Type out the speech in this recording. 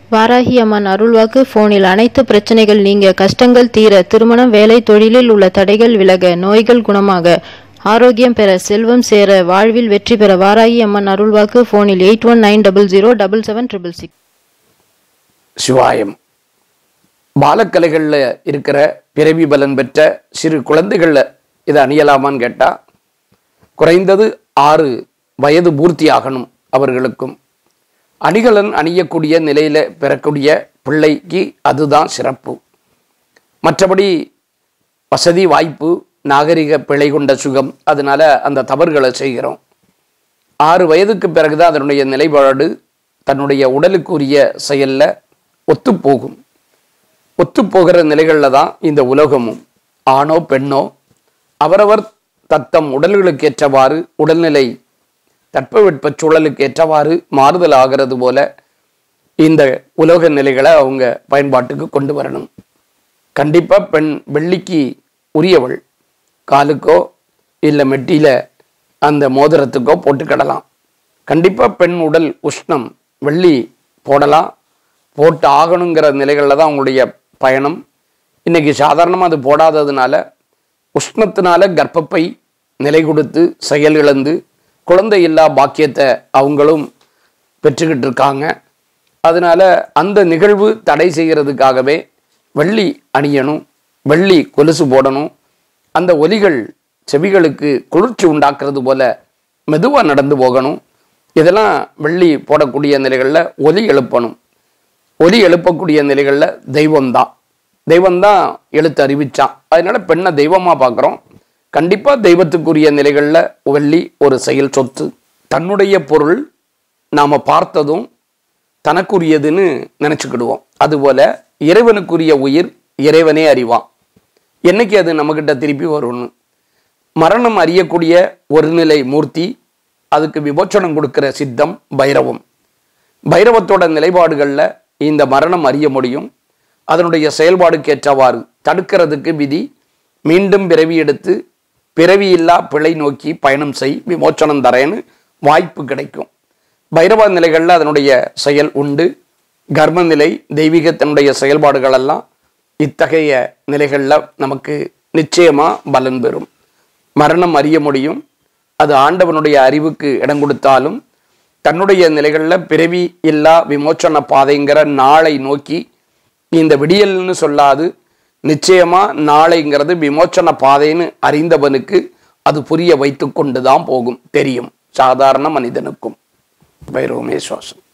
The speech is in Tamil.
வாராகி அம்மன் அருள்வாக்கு போனில் அனைத்து பிரச்சனைகள் நீங்க கஷ்டங்கள் தீர திருமணம் வேலை தொழிலில் உள்ள தடைகள் விலக நோய்கள் குணமாக ஆரோக்கியம் பெற செல்வம் சேர வாழ்வில் வெற்றி பெற வாராகி அம்மன் அருள்வாக்கு போனில் eight one nine double zero double seven triple six சிவாயம் பாலக்கலைகளில் இருக்கிற பிறவி பலன் பெற்ற சிறு குழந்தைகளில் இதை அணியலாமான்னு கேட்டால் குறைந்தது ஆறு வயது பூர்த்தி ஆகணும் அவர்களுக்கும் அணிகலன் அணியக்கூடிய நிலையில் பெறக்கூடிய பிள்ளைக்கு அதுதான் சிறப்பு மற்றபடி வசதி வாய்ப்பு நாகரிக பிழை கொண்ட சுகம் அதனால அந்த தவறுகளை செய்கிறோம் ஆறு வயதுக்கு பிறகுதான் அதனுடைய நிலைப்பாடு தன்னுடைய உடலுக்குரிய செயலில் ஒத்துப்போகும் ஒத்துப்போகிற நிலைகளில் தான் இந்த உலகமும் ஆணோ பெண்ணோ அவரவர் தத்தம் உடல்களுக்கு ஏற்றவாறு உடல்நிலை தட்பவெட்ப சூழலுக்கு ஏற்றவாறு மாறுதல் ஆகிறது போல இந்த உலோக நிலைகளை அவங்க பயன்பாட்டுக்கு கொண்டு வரணும் கண்டிப்பாக பெண் வெள்ளிக்கு உரியவள் காலுக்கோ இல்லை மெட்டியில் அந்த மோதிரத்துக்கோ போட்டுக்கிடலாம் கண்டிப்பாக பெண் உடல் உஷ்ணம் வெள்ளி போடலாம் போட்டு ஆகணுங்கிற நிலைகளில் தான் அவங்களுடைய பயணம் இன்னைக்கு சாதாரணமாக அது போடாததுனால உஷ்ணத்தினால கர்ப்பப்பை நிலை கொடுத்து செயல் இழந்து குழந்தை இல்லா பாக்கியத்தை அவங்களும் பெற்றுக்கிட்டு இருக்காங்க அதனால அந்த நிகழ்வு தடை செய்கிறதுக்காகவே வெள்ளி அணியணும் வெள்ளி கொலுசு போடணும் அந்த ஒலிகள் செவிகளுக்கு குளிர்ச்சி உண்டாக்குறது போல மெதுவாக நடந்து போகணும் இதெல்லாம் வெள்ளி போடக்கூடிய நிலைகளில் ஒலி எழுப்பணும் ஒலி எழுப்பக்கூடிய நிலைகளில் தெய்வம்தான் தெய்வம்தான் எழுத்து அறிவிச்சான் அதனால பெண்ணை தெய்வமாக பார்க்குறோம் கண்டிப்பாக தெய்வத்துக்குரிய நிலைகளில் வெள்ளி ஒரு செயல் சொத்து தன்னுடைய பொருள் நாம் பார்த்ததும் தனக்குரியதுன்னு நினச்சிக்கிடுவோம் அதுபோல இறைவனுக்குரிய உயிர் இறைவனே அறிவான் என்னைக்கு அது நம்மக்கிட்ட திருப்பி வரும்னு மரணம் அறியக்கூடிய ஒரு நிலை மூர்த்தி அதுக்கு விமோச்சனம் கொடுக்கிற சித்தம் பைரவம் பைரவத்தோட நிலைப்பாடுகளில் இந்த மரணம் அறிய முடியும் அதனுடைய செயல்பாடுக்கு ஏற்றவாறு தடுக்கிறதுக்கு விதி மீண்டும் பிறவி எடுத்து பிறவியில்லா பிழை நோக்கி பயணம் செய் விமோச்சனம் தரேன்னு வாய்ப்பு கிடைக்கும் பைரவ நிலைகளில் அதனுடைய செயல் உண்டு கர்ம நிலை தெய்வீகத்தினுடைய செயல்பாடுகள் எல்லாம் இத்தகைய நிலைகளில் நமக்கு நிச்சயமாக பலன் பெறும் மரணம் அறிய முடியும் அது ஆண்டவனுடைய அறிவுக்கு இடம் கொடுத்தாலும் தன்னுடைய நிலைகளில் பிறவி இல்லா விமோச்சன பாதைங்கிற நாளை நோக்கி இந்த விடியல்னு சொல்லாது நிச்சயமா நாளைங்கிறது விமோச்சன பாதைன்னு அறிந்தவனுக்கு அது புரிய வைத்து கொண்டு தான் போகும் தெரியும் சாதாரண மனிதனுக்கும் பைரவமே சுவாசம்